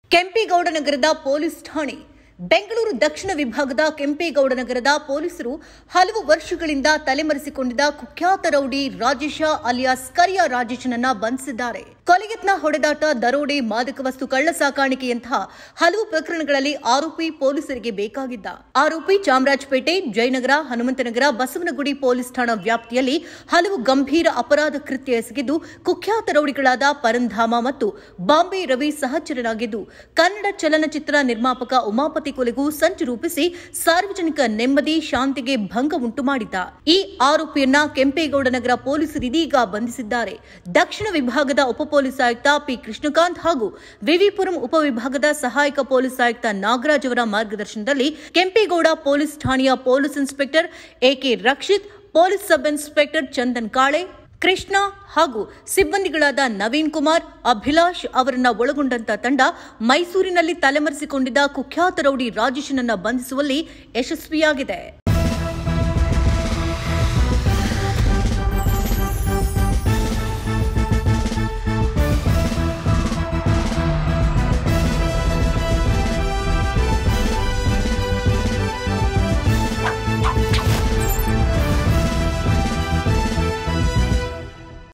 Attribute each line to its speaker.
Speaker 1: ಕೆಂಪೇಗೌಡ ನಗರದ ಪೊಲೀಸ್ ಠಾಣೆ ಬೆಂಗಳೂರು ದಕ್ಷಿಣ ವಿಭಾಗದ ಕೆಂಪೇಗೌಡ ನಗರದ ಪೊಲೀಸರು ಹಲವು ವರ್ಷಗಳಿಂದ ತಲೆಮರೆಸಿಕೊಂಡಿದ್ದ ಕುಖ್ಯಾತ ರೌಡಿ ರಾಜೇಶ ಅಲಿಯಾಸ್ ಕರಿಯ ರಾಜೇಶನನ್ನ ಬಂಧಿಸಿದ್ದಾರೆ ಕೊಲೆಯತ್ನ ಹೊಡೆದಾಟ ದರೋಡೆ ಮಾದಕ ವಸ್ತು ಕಳ್ಳ ಸಾಕಾಣಿಕೆಯಂತಹ ಹಲವು ಪ್ರಕರಣಗಳಲ್ಲಿ ಆರೋಪಿ ಪೊಲೀಸರಿಗೆ ಬೇಕಾಗಿದ್ದ ಆರೋಪಿ ಚಾಮರಾಜಪೇಟೆ ಜಯನಗರ ಹನುಮಂತನಗರ ಬಸವನಗುಡಿ ಪೊಲೀಸ್ ಠಾಣಾ ವ್ಯಾಪ್ತಿಯಲ್ಲಿ ಹಲವು ಗಂಭೀರ ಅಪರಾಧ ಕೃತ್ಯ ಎಸಗಿದ್ದು ಕುಖ್ಯಾತ ರೌಡಿಗಳಾದ ಪರಂಧಾಮ ಮತ್ತು ಬಾಂಬೆ ರವಿ ಸಹಚರನಾಗಿದ್ದು ಕನ್ನಡ ಚಲನಚಿತ್ರ ನಿರ್ಮಾಪಕ ಉಮಾಪತಿ ಕೊಲೆಗೂ ಸಂಚು ರೂಪಿಸಿ ಸಾರ್ವಜನಿಕ ನೆಮ್ಮದಿ ಶಾಂತಿಗೆ ಭಂಗ ಉಂಟು ಮಾಡಿದ್ದ ಈ ಆರೋಪಿಯನ್ನ ಕೆಂಪೇಗೌಡ ನಗರ ಪೊಲೀಸರು ಇದೀಗ ಬಂಧಿಸಿದ್ದಾರೆ ದಕ್ಷಿಣ ವಿಭಾಗದ ಉಪ ಪೊಲೀಸ್ ಆಯುಕ್ತ ಪಿ ಕೃಷ್ಣಕಾಂತ್ ಹಾಗೂ ವಿವಿಪುರಂ ಉಪವಿಭಾಗದ ಸಹಾಯಕ ಪೊಲೀಸ್ ಆಯುಕ್ತ ನಾಗರಾಜ್ ಅವರ ಮಾರ್ಗದರ್ಶನದಲ್ಲಿ ಕೆಂಪೇಗೌಡ ಪೊಲೀಸ್ ಠಾಣೆಯ police inspector A K Rakshith police sub inspector Chandan Kale Krishna ಹಾಗೂ ಸಿಬ್ಬಂದಿಗಳಾದ ನವೀನ್ ಕುಮಾರ್ ಅಭಿಲಾಷ್ ಅವರನ್ನ ಒಳಗೊಂಡಂತ ತಂಡ ಮೈಸೂರಿನಲ್ಲಿ ತಲೆಮರೆಸಿಕೊಂಡಿದ್ದ ಕುಖ್ಯಾತ ರೌಡಿ ರಾಜೇಶನನ್ನ ಬಂಧಿಸುವಲ್ಲಿ ಯಶಸ್ವಿಯಾಗಿದೆ